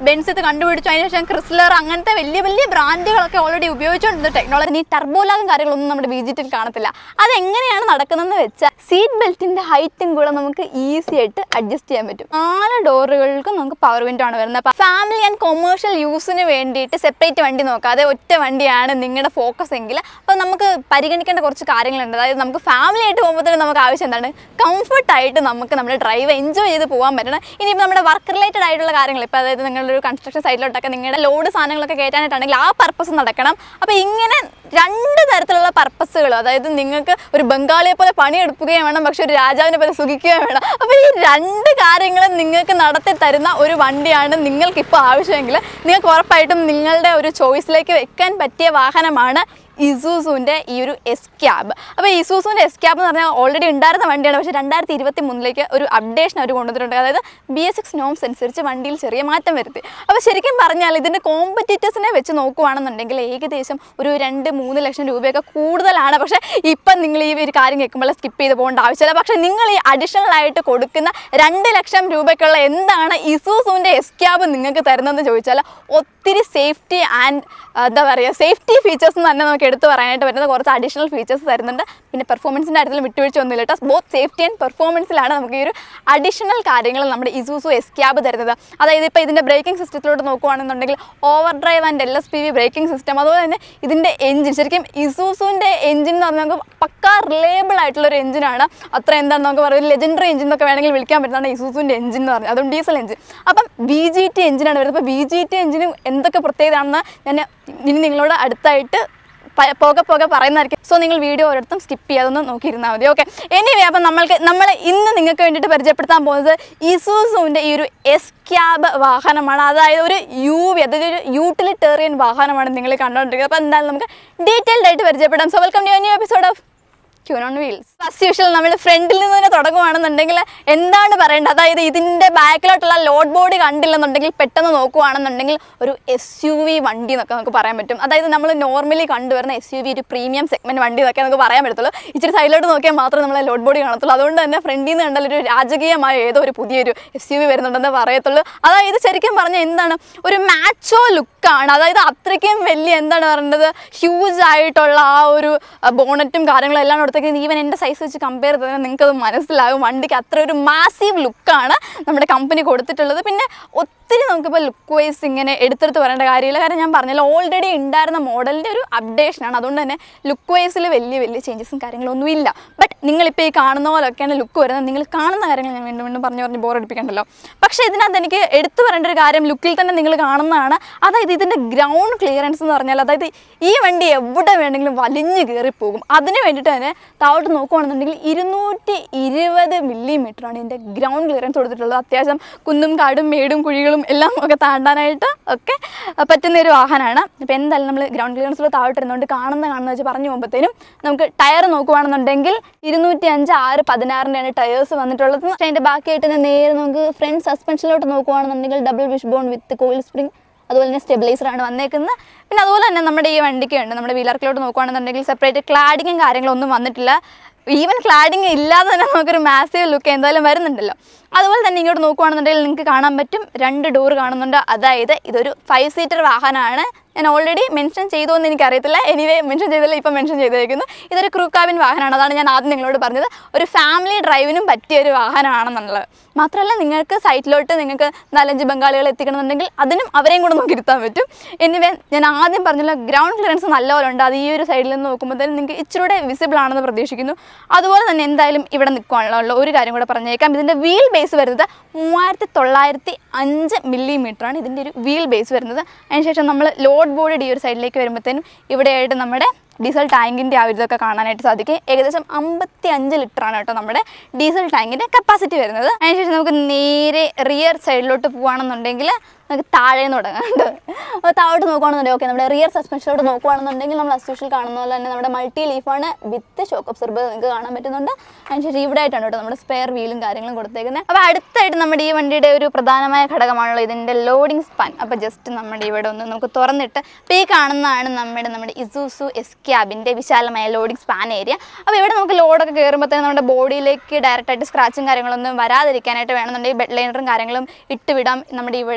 Benz ഇത് കണ്ടുപിടിച്ചു അതിന് ശേഷം ക്രിസ്ലർ അങ്ങനത്തെ വലിയ വലിയ ബ്രാൻഡുകളൊക്കെ ഓൾറെഡി ഉപയോഗിച്ചുകൊണ്ടിരുന്ന ടെക്നോളജി ഈ ടർബോലാഗും കാര്യങ്ങളൊന്നും നമ്മുടെ ബിജിറ്റിൽ കാണത്തില്ല അതെങ്ങനെയാണ് നടക്കുന്നതെന്ന് വെച്ചാൽ സീറ്റ് ബെൽറ്റിന്റെ ഹൈറ്റും കൂടെ നമുക്ക് ഈസി ആയിട്ട് അഡ്ജസ്റ്റ് ചെയ്യാൻ പറ്റും നാല് ഡോറുകൾക്കും നമുക്ക് പവർ വിൻഡോ ആണ് വരുന്നത് അപ്പോൾ ഫാമിലി ആൻഡ് കൊമേഴ്ഷ്യൽ യൂസിന് വേണ്ടിയിട്ട് സെപ്പറേറ്റ് വണ്ടി നോക്കാതെ ഒറ്റ വണ്ടിയാണ് നിങ്ങളുടെ ഫോക്കസ് എങ്കിൽ അപ്പോൾ നമുക്ക് പരിഗണിക്കേണ്ട കുറച്ച് കാര്യങ്ങളുണ്ട് അതായത് നമുക്ക് ഫാമിലി ആയിട്ട് പോകുമ്പോൾ തന്നെ നമുക്ക് ആവശ്യം എന്താണ് കംഫർട്ടായിട്ട് നമുക്ക് നമ്മുടെ ഡ്രൈവ് എൻജോയ് ചെയ്ത് പോകാൻ പറ്റണം ഇനിയിപ്പോൾ നമ്മുടെ വർക്ക് റിലേറ്റഡ് ആയിട്ടുള്ള കാര്യങ്ങൾ ഇപ്പോൾ അതായത് നിങ്ങളുടെ ഒരു കൺസ്ട്രക്ഷൻ സൈറ്റിലോട്ടൊക്കെ നിങ്ങളുടെ ലോഡ് സാധനങ്ങളൊക്കെ കയറ്റാനായിട്ടാണെങ്കിൽ ആ പർപ്പസ് നടക്കണം അപ്പോൾ ഇങ്ങനെ രണ്ട് തരത്തിലുള്ള പർപ്പസുകൾ അതായത് നിങ്ങൾക്ക് ഒരു ബംഗാളിയെ പോലെ പണിയെടുക്കുകയും വേണം പക്ഷെ ഒരു രാജാവിനെ പോലെ സുഖിക്കുകയും വേണം അപ്പോൾ ഈ രണ്ട് കാര്യങ്ങളും നിങ്ങൾക്ക് നടത്തി തരുന്ന ഒരു വണ്ടിയാണ് നിങ്ങൾക്ക് ഇപ്പോൾ ആവശ്യമെങ്കിൽ നിങ്ങൾക്ക് ഉറപ്പായിട്ടും നിങ്ങളുടെ ഒരു ചോയ്സിലേക്ക് വെക്കാൻ പറ്റിയ വാഹനമാണ് ഇസൂസുവിൻ്റെ ഈ ഒരു എസ് ക്യാബ് അപ്പോൾ ഇസൂസുവിൻ്റെ എസ് ക്യാബ് എന്ന് പറഞ്ഞാൽ ഓൾറെഡി ഉണ്ടായിരുന്ന വണ്ടിയാണ് പക്ഷേ രണ്ടായിരത്തി ഇരുപത്തി മൂന്നിലേക്ക് ഒരു അപ്ഡേഷൻ അവർ കൊണ്ടുവന്നിട്ടുണ്ട് അതായത് ബി എസ് സിക്സ് നോംസ് അനുസരിച്ച് വണ്ടിയിൽ ചെറിയ മാറ്റം വരുത്തി അപ്പോൾ ശരിക്കും പറഞ്ഞാൽ ഇതിൻ്റെ കോമ്പറ്റീറ്റേഴ്സിനെ വെച്ച് നോക്കുകയാണെന്നുണ്ടെങ്കിൽ ഏകദേശം ഒരു രണ്ട് മൂന്ന് ലക്ഷം രൂപയൊക്കെ കൂടുതലാണ് പക്ഷേ ഇപ്പം നിങ്ങൾ ഈ ഒരു കാര്യം കേൾക്കുമ്പോൾ സ്കിപ്പ് ചെയ്ത് പോകേണ്ട ആവശ്യമില്ല പക്ഷേ നിങ്ങൾ ഈ അഡീഷണൽ ആയിട്ട് കൊടുക്കുന്ന രണ്ട് ലക്ഷം രൂപയ്ക്കുള്ള എന്താണ് ഇസൂസുവിൻ്റെ എസ് ക്യാബ് നിങ്ങൾക്ക് തരുന്നതെന്ന് ചോദിച്ചാൽ ഒത്തിരി സേഫ്റ്റി ആൻഡ് എന്താ പറയുക സേഫ്റ്റി ഫീച്ചേഴ്സ് തന്നെ നമുക്ക് എടുത്തു പറയാനായിട്ട് പറ്റുന്ന കുറച്ച് അഡീഷണൽ ഫീച്ചേഴ്സ് തരുന്നുണ്ട് പിന്നെ പെർഫോമൻസിൻ്റെ കാര്യത്തിൽ വിട്ടുവീഴ്ച ഒന്നുമില്ല കേട്ടോ ബോത്ത് സേഫ്റ്റി ആൻഡ് പെർഫോമൻസിലാണ് നമുക്ക് ഈ ഒരു അഡീഷണൽ കാര്യങ്ങൾ നമ്മുടെ ഇസൂസു എസ് ക്യാബ് തരുന്നത് അതായത് ഇപ്പോൾ ഇതിൻ്റെ ബ്രേക്കിംഗ് സിസ്റ്റത്തിലോട്ട് നോക്കുകയാണെന്നുണ്ടെങ്കിൽ over drive and L S P V braking system അതുപോലെ തന്നെ ഇതിൻ്റെ എഞ്ചിൻ ശരിക്കും ഇസൂസുവിൻ്റെ എഞ്ചിൻ എന്ന് പറഞ്ഞാൽ നമുക്ക് പക്കാ റിലയബിൾ ആയിട്ടുള്ള ഒരു എഞ്ചിനാണ് അത്ര എന്താണ് നമുക്ക് പറയുക ലെജൻഡറി എഞ്ചിൻ എന്നൊക്കെ വേണമെങ്കിൽ വിളിക്കാൻ പറ്റുന്നതാണ് ഇസൂസുവിൻ്റെ എഞ്ചിൻ എന്ന് പറഞ്ഞാൽ അതും ഡീസൽ എഞ്ചിൻ അപ്പം ബി ജി ടി എഞ്ചിനാണ് വരുന്നത് അപ്പോൾ ബി ജി ടി എഞ്ചിന് എന്തൊക്കെ പ്രത്യേകതയാണെന്ന് ഞാൻ ഇനി നിങ്ങളോട് അടുത്തായിട്ട് പ- പോകെ പോകെ പറയുന്നതായിരിക്കും സോ നിങ്ങൾ വീഡിയോ ഒരിടത്തും സ്കിപ്പ് ചെയ്യാതൊന്ന് നോക്കിയിരുന്നാൽ മതി ഓക്കെ എനിവേ അപ്പം നമ്മൾക്ക് നമ്മൾ ഇന്ന് നിങ്ങൾക്ക് വേണ്ടിയിട്ട് പരിചയപ്പെടുത്താൻ പോകുന്നത് ഇസൂസുവിൻ്റെ ഈ ഒരു എസ് ക്യാബ് വാഹനമാണ് അതായത് ഒരു യു വി അതായത് ഒരു യൂട്ടിലിറ്റേറിയൻ വാഹനമാണ് നിങ്ങൾ കണ്ടുകൊണ്ടിരിക്കുന്നത് അപ്പോൾ എന്തായാലും നമുക്ക് ഡീറ്റെയിൽഡ് ആയിട്ട് പരിചയപ്പെടാം so welcome to new episode of queen on wheels first usual നമ്മൾ ഫ്രണ്ടിൽ നിന്ന് തന്നെ തുടങ്ങുവാണെന്നുണ്ടെങ്കിൽ എന്താണ് പറയേണ്ടത് അതായത് ഇതിൻ്റെ ബാക്കിലോട്ടുള്ള ലോഡ് ബോഡി കണ്ടില്ലെന്നുണ്ടെങ്കിൽ പെട്ടെന്ന് നോക്കുവാണെന്നുണ്ടെങ്കിൽ ഒരു എസ് യു വി വണ്ടി എന്നൊക്കെ നമുക്ക് പറയാൻ പറ്റും അതായത് നമ്മൾ നോർമലി കണ്ടുവരുന്ന എസ് യു വി ഒരു പ്രീമിയം സെഗ്മെൻറ്റ് വണ്ടി എന്നൊക്കെ നമുക്ക് പറയാൻ പറ്റത്തുള്ളൂ ഇച്ചിരി സൈഡിലോട്ട് നോക്കിയാൽ മാത്രമേ നമ്മളെ ലോഡ് ബോഡി കാണത്തുള്ളൂ അതുകൊണ്ട് തന്നെ ഫ്രണ്ടിൽ നിന്ന് കണ്ടാൽ ഒരു രാജകീയമായ ഏതോ ഒരു പുതിയൊരു എസ് യു വി വരുന്നുണ്ടെന്ന് പറയത്തുള്ളൂ അതായത് ശരിക്കും പറഞ്ഞാൽ എന്താണ് ഒരു മാച്ചോ ലുക്കാണ് അതായത് അത്രയ്ക്കും വലിയ എന്താണ് പറയേണ്ടത് ഹ്യൂജ് ആയിട്ടുള്ള ആ ഒരു ബോണറ്റും കാര്യങ്ങളും എല്ലാം കൊടുത്തേക്ക് ഈവൻ എൻ്റെ സൈസ് വെച്ച് കമ്പയർ ചെയ്താൽ നിങ്ങൾക്കത് മനസ്സിലാകും വണ്ടിക്ക് അത്ര ഒരു മാസീവ് ലുക്കാണ് നമ്മുടെ കമ്പനി കൊടുത്തിട്ടുള്ളത് പിന്നെ ഒത്തിരി നമുക്കിപ്പോൾ ലുക്ക് വൈസ് ഇങ്ങനെ എടുത്തെടുത്ത് പറയേണ്ട കാര്യമില്ല കാരണം ഞാൻ പറഞ്ഞല്ലോ ഓൾറെഡി ഉണ്ടായിരുന്ന മോഡലിൻ്റെ ഒരു അപ്ഡേഷനാണ് അതുകൊണ്ട് തന്നെ ലുക്ക് വൈസിൽ വലിയ വലിയ ചേഞ്ചസും കാര്യങ്ങളൊന്നും ഇല്ല ബട്ട് നിങ്ങളിപ്പോൾ ഈ കാണുന്ന പോലൊക്കെയാണ് ലുക്ക് വരുന്നത് നിങ്ങൾ കാണുന്ന കാര്യങ്ങൾ ഞാൻ വീണ്ടും വീണ്ടും പറഞ്ഞു പറഞ്ഞ് ബോറടിപ്പിക്കണ്ടല്ലോ പക്ഷേ ഇതിനകത്ത് എനിക്ക് എടുത്തു പറയേണ്ട ഒരു കാര്യം ലുക്കിൽ തന്നെ നിങ്ങൾ കാണുന്നതാണ് അതായത് ഇതിൻ്റെ ഗ്രൗണ്ട് ക്ലിയറൻസ് എന്ന് പറഞ്ഞാൽ അതായത് ഈ വണ്ടി എവിടെ വേണമെങ്കിലും വലിഞ്ഞു കയറിപ്പോകും അതിന് വേണ്ടിയിട്ട് തന്നെ താഴോട്ട് നോക്കുകയാണെന്നുണ്ടെങ്കിൽ ഇരുന്നൂറ്റി ഇരുപത് മില്ലിമീറ്ററാണ് ഇതിൻ്റെ ഗ്രൗണ്ട് ക്ലിയറൻസ് കൊടുത്തിട്ടുള്ളത് അത്യാവശ്യം കുന്നും കാടും മേടും കുഴികളും എല്ലാം ഒക്കെ താണ്ടാനായിട്ട് ഒക്കെ പറ്റുന്ന ഒരു വാഹനമാണ് അപ്പോൾ എന്തായാലും നമ്മൾ ഗ്രൗണ്ട് ക്ലിയറൻസിൽ താഴോട്ട് ഇരുന്നുകൊണ്ട് കാണുന്ന കാണുന്ന വെച്ച് പറഞ്ഞു പോകുമ്പോഴത്തേനും നമുക്ക് ടയർ നോക്കുകയാണെന്നുണ്ടെങ്കിൽ ഇരുന്നൂറ്റി അഞ്ച് ആറ് പതിനാറിൻ്റെയാണ് ടയേഴ്സ് വന്നിട്ടുള്ളത് പക്ഷേ അതിൻ്റെ ബാക്കിയായിട്ട് തന്നെ നേരെ നമുക്ക് ഫ്രണ്ട് സസ്പെൻഷനിലോട്ട് നോക്കുകയാണെന്നുണ്ടെങ്കിൽ double wishbone with coil spring അതുപോലെ തന്നെ സ്റ്റെബിലൈസറാണ് വന്നേക്കുന്നത് പിന്നെ അതുപോലെ തന്നെ നമ്മുടെ ഈ വണ്ടിക്ക് ഉണ്ട് നമ്മുടെ വീലർക്കിലോട്ട് നോക്കുകയാണെന്നുണ്ടെങ്കിൽ സെപ്പറേറ്റ് ക്ലാഡിങ്ങും കാര്യങ്ങളൊന്നും വന്നിട്ടില്ല ഈവൻ ക്ലാഡിങ് ഇല്ലാതെ തന്നെ നമുക്കൊരു മാസീവ് ലുക്ക് എന്തായാലും വരുന്നുണ്ടല്ലോ അതുപോലെ തന്നെ ഇങ്ങോട്ട് നോക്കുകയാണെന്നുണ്ടെങ്കിൽ നിങ്ങൾക്ക് കാണാൻ പറ്റും രണ്ട് ഡോർ കാണുന്നുണ്ട് അതായത് ഇതൊരു ഫൈവ് സീറ്റർ വാഹനമാണ് ഞാൻ ഓൾറെഡി മെൻഷൻ ചെയ്തു എന്ന് എനിക്കറിയത്തില്ല എനിവേ മെൻഷൻ ചെയ്തില്ല ഇപ്പം മെൻഷൻ ചെയ്തേക്കുന്നു ഇതൊരു ക്രൂ കാബിൻ വാഹനമാണ് അതാണ് ഞാൻ ആദ്യം നിങ്ങളോട് പറഞ്ഞത് ഒരു ഫാമിലി ഡ്രൈവിനും പറ്റിയ ഒരു വാഹനമാണെന്നുള്ളത് മാത്രമല്ല നിങ്ങൾക്ക് സൈറ്റിലോട്ട് നിങ്ങൾക്ക് നാലഞ്ച് ബംഗാളികൾ എത്തിക്കണമെന്നുണ്ടെങ്കിൽ അതിനും അവരെയും കൂടെ നോക്കി ഇരുത്താൻ പറ്റും എന്നിവ ഞാൻ ആദ്യം പറഞ്ഞല്ലോ ഗ്രൗണ്ട് ക്ലിയറൻസ് നല്ലപോലെ ഉണ്ട് അത് ഈ ഒരു സൈഡിൽ നിന്ന് നോക്കുമ്പോഴത്തേനും നിങ്ങൾക്ക് ഇച്ചിരൂടെ വിസിബിൾ ആണെന്ന് പ്രതീക്ഷിക്കുന്നു അതുപോലെ തന്നെ എന്തായാലും ഇവിടെ നിൽക്കാനുള്ള ഒരു കാര്യം കൂടെ പറഞ്ഞേക്കാം ഇതിൻ്റെ വീൽ ബേസ് വരുന്നത് മൂവായിരത്തി തൊള്ളായിരത്തി അഞ്ച് മില്ലിമീറ്ററാണ് ഇതിൻ്റെ ഒരു വീൽ ബേസ് വരുന്നത് അതിനുശേഷം നമ്മൾ ലോഡ് ബോർഡ് ഈ ഒരു സൈഡിലേക്ക് വരുമ്പോഴത്തേനും ഇവിടെയായിട്ട് നമ്മുടെ ഡീസൽ ടാങ്കിൻ്റെ ആ ഒരു ഇതൊക്കെ കാണാനായിട്ട് സാധിക്കും ഏകദേശം അമ്പത്തി അഞ്ച് ലിറ്ററാണ് കേട്ടോ നമ്മുടെ ഡീസൽ ടാങ്കിൻ്റെ കപ്പാസിറ്റി വരുന്നത് അതിനുശേഷം നമുക്ക് നേരെ റിയർ സൈഡിലോട്ട് പോവുകയാണെന്നുണ്ടെങ്കിൽ നമുക്ക് താഴെ നിന്ന് തുടങ്ങാണ്ട് അപ്പോൾ താഴോട്ട് നോക്കുകയാണെന്നുണ്ടെങ്കിൽ ഓക്കെ നമ്മുടെ റിയർ സസ്പെൻഷനിലോട്ട് നോക്കുകയാണെന്നുണ്ടെങ്കിൽ നമ്മൾ അസ്യൂഷ്യൽ കാണുന്ന പോലെ തന്നെ നമ്മുടെ മൾട്ടി ലീഫാണ് വിത്ത് ഷോക്ക് ഒബ്സർബർ നിങ്ങൾക്ക് കാണാൻ പറ്റുന്നുണ്ട് അതിനുശേഷം ഇവിടെ ആയിട്ടാണ് കേട്ടോ നമ്മുടെ സ്പെയർ വീലും കാര്യങ്ങളും കൊടുത്തേക്കുന്നത് അപ്പോൾ അടുത്തായിട്ട് നമ്മുടെ ഈ വണ്ടിയുടെ ഒരു പ്രധാനമായ ഘടകമാണല്ലോ ഇതിൻ്റെ ലോഡിംഗ് സ്പാൻ അപ്പോൾ ജസ്റ്റ് നമ്മുടെ ഇവിടെ ഒന്ന് നമുക്ക് തുറന്നിട്ട് അപ്പോൾ ഈ കാണുന്നതാണ് നമ്മുടെ നമ്മുടെ ഇസൂസു എസ് ക്യാബിൻ്റെ വിശാലമായ ലോഡിംഗ് സ്പാൻ ഏരിയ അപ്പോൾ ഇവിടെ നമുക്ക് ലോഡൊക്കെ കയറുമ്പോഴത്തേനും നമ്മുടെ ബോഡിയിലേക്ക് ഡയറക്റ്റായിട്ട് സ്ക്രാച്ചും കാര്യങ്ങളൊന്നും വരാതിരിക്കാനായിട്ട് വേണമെന്നുണ്ടെങ്കിൽ ബെഡ് ലൈനറും കാര്യങ്ങളും ഇട്ട് വിടാം നമ്മുടെ ഇവിടെയും അതുപോലെ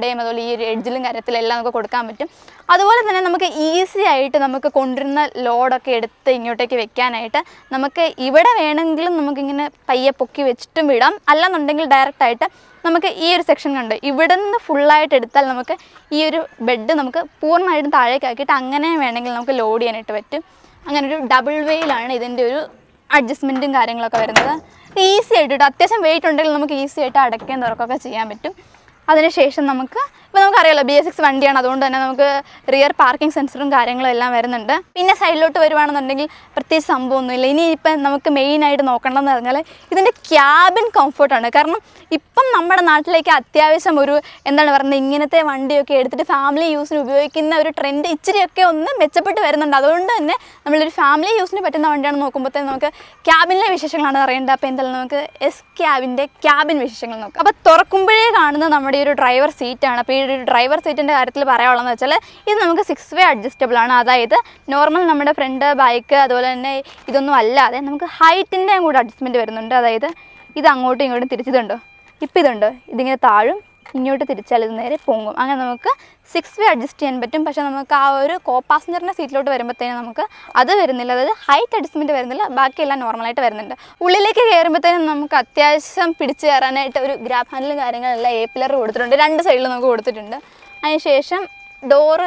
ഈ ഒരു എഡ്ജിലും കാര്യത്തിലും എല്ലാം നമുക്ക് കൊടുക്കാൻ പറ്റും അതുപോലെ തന്നെ നമുക്ക് ഈസി ആയിട്ട് നമുക്ക് കൊണ്ടുവരുന്ന ലോഡൊക്കെ എടുത്ത് ഇങ്ങോട്ടേക്ക് വെക്കാനായിട്ട് നമുക്ക് ഇവിടെ വേണമെങ്കിലും നമുക്കിങ്ങനെ പയ്യെ പൊക്കി വെച്ചിട്ടും വിടാം അല്ലാന്നുണ്ടെങ്കിൽ ഡയറക്റ്റായിട്ട് നമുക്ക് ഈ ഒരു സെക്ഷൻ കണ്ട് ഇവിടെ നിന്ന് ഫുള്ളായിട്ട് എടുത്താൽ നമുക്ക് ഈ ഒരു ബെഡ് നമുക്ക് പൂർണ്ണമായിട്ടും താഴേക്ക് ആക്കിയിട്ട് അങ്ങനെ വേണമെങ്കിൽ നമുക്ക് ലോഡ് ചെയ്യാനായിട്ട് പറ്റും അങ്ങനെ ഒരു ഡബിൾ വേയിലാണ് ഇതിൻ്റെ ഒരു അഡ്ജസ്റ്റ്മെൻറ്റും കാര്യങ്ങളൊക്കെ വരുന്നത് ഈസി ആയിട്ട് കേട്ടോ അത്യാവശ്യം വെയിറ്റ് ഉണ്ടെങ്കിൽ നമുക്ക് ഈസി ആയിട്ട് അടയ്ക്കുകയും തുറക്കുകയൊക്കെ ചെയ്യാൻ പറ്റും അതിനുശേഷം നമുക്ക് ഇപ്പോൾ നമുക്കറിയാലോ ബി എസ് സിക്സ് വണ്ടിയാണ് അതുകൊണ്ട് തന്നെ നമുക്ക് റിയർ പാർക്കിംഗ് സെൻസറും കാര്യങ്ങളും എല്ലാം വരുന്നുണ്ട് പിന്നെ സൈഡിലോട്ട് വരുവാണെന്നുണ്ടെങ്കിൽ പ്രത്യേകിച്ച് സംഭവമൊന്നുമില്ല ഇനി ഇപ്പം നമുക്ക് മെയിനായിട്ട് നോക്കണമെന്ന് പറഞ്ഞാൽ ഇതിൻ്റെ ക്യാബിൻ കംഫർട്ടാണ് കാരണം ഇപ്പം നമ്മുടെ നാട്ടിലേക്ക് അത്യാവശ്യം ഒരു എന്താണ് പറയുന്നത് ഇങ്ങനത്തെ വണ്ടിയൊക്കെ എടുത്തിട്ട് ഫാമിലി യൂസിന് ഉപയോഗിക്കുന്ന ഒരു ട്രെൻഡ് ഇച്ചിരിയൊക്കെ ഒന്ന് മെച്ചപ്പെട്ട് വരുന്നുണ്ട് അതുകൊണ്ട് തന്നെ നമ്മളൊരു ഫാമിലി യൂസിന് പറ്റുന്ന വണ്ടിയാണ് നോക്കുമ്പോഴത്തേന് നമുക്ക് ക്യാബിനിലെ വിശേഷങ്ങളാണ് അറിയേണ്ടത് അപ്പോൾ എന്തായാലും നമുക്ക് എസ് ക്യാബിൻ്റെ ക്യാബിൻ വിശേഷങ്ങൾ നോക്കാം അപ്പോൾ തുറക്കുമ്പോഴേ കാണുന്നത് നമ്മുടെ ഈ ഒരു ഡ്രൈവർ സീറ്റാണ് അപ്പോൾ ഈ ഒരു ഡ്രൈവർ സീറ്റിൻ്റെ കാര്യത്തിൽ പറയാനുള്ളതെന്ന് വെച്ചാൽ ഇത് നമുക്ക് സിക്സ് വേ അഡ്ജസ്റ്റബിൾ ആണ് അതായത് നോർമൽ നമ്മുടെ ഫ്രണ്ട് ബൈക്ക് അതുപോലെ തന്നെ ഇതൊന്നും അല്ലാതെ നമുക്ക് ഹൈറ്റിൻ്റെ കൂടെ അഡ്ജസ്റ്റ്മെൻറ്റ് വരുന്നുണ്ട് അതായത് ഇത് അങ്ങോട്ടും ഇങ്ങോട്ടും തിരിച്ചതുണ്ടോ ഇപ്പം ഇതുണ്ട് ഇതിങ്ങനെ താഴും ഇങ്ങോട്ട് തിരിച്ചാൽ ഇത് നേരെ പൊങ്ങും അങ്ങനെ നമുക്ക് സിക്സ് വേ അഡ്ജസ്റ്റ് ചെയ്യാൻ പറ്റും പക്ഷേ നമുക്ക് ആ ഒരു കോ പാസഞ്ചറിൻ്റെ സീറ്റിലോട്ട് വരുമ്പോഴത്തേനും നമുക്ക് അത് വരുന്നില്ല അതായത് ഹൈറ്റ് അഡ്ജസ്റ്റ്മെൻറ്റ് വരുന്നില്ല ബാക്കിയെല്ലാം നോർമലായിട്ട് വരുന്നുണ്ട് ഉള്ളിലേക്ക് കയറുമ്പോഴത്തേനും നമുക്ക് അത്യാവശ്യം പിടിച്ച് കയറാനായിട്ട് ഒരു ഗ്രാബ് ഹാൻഡിലും കാര്യങ്ങളെല്ലാം എ പില്ലർ കൊടുത്തിട്ടുണ്ട് രണ്ട് സൈഡിൽ നമുക്ക് കൊടുത്തിട്ടുണ്ട് അതിനുശേഷം ഡോറ്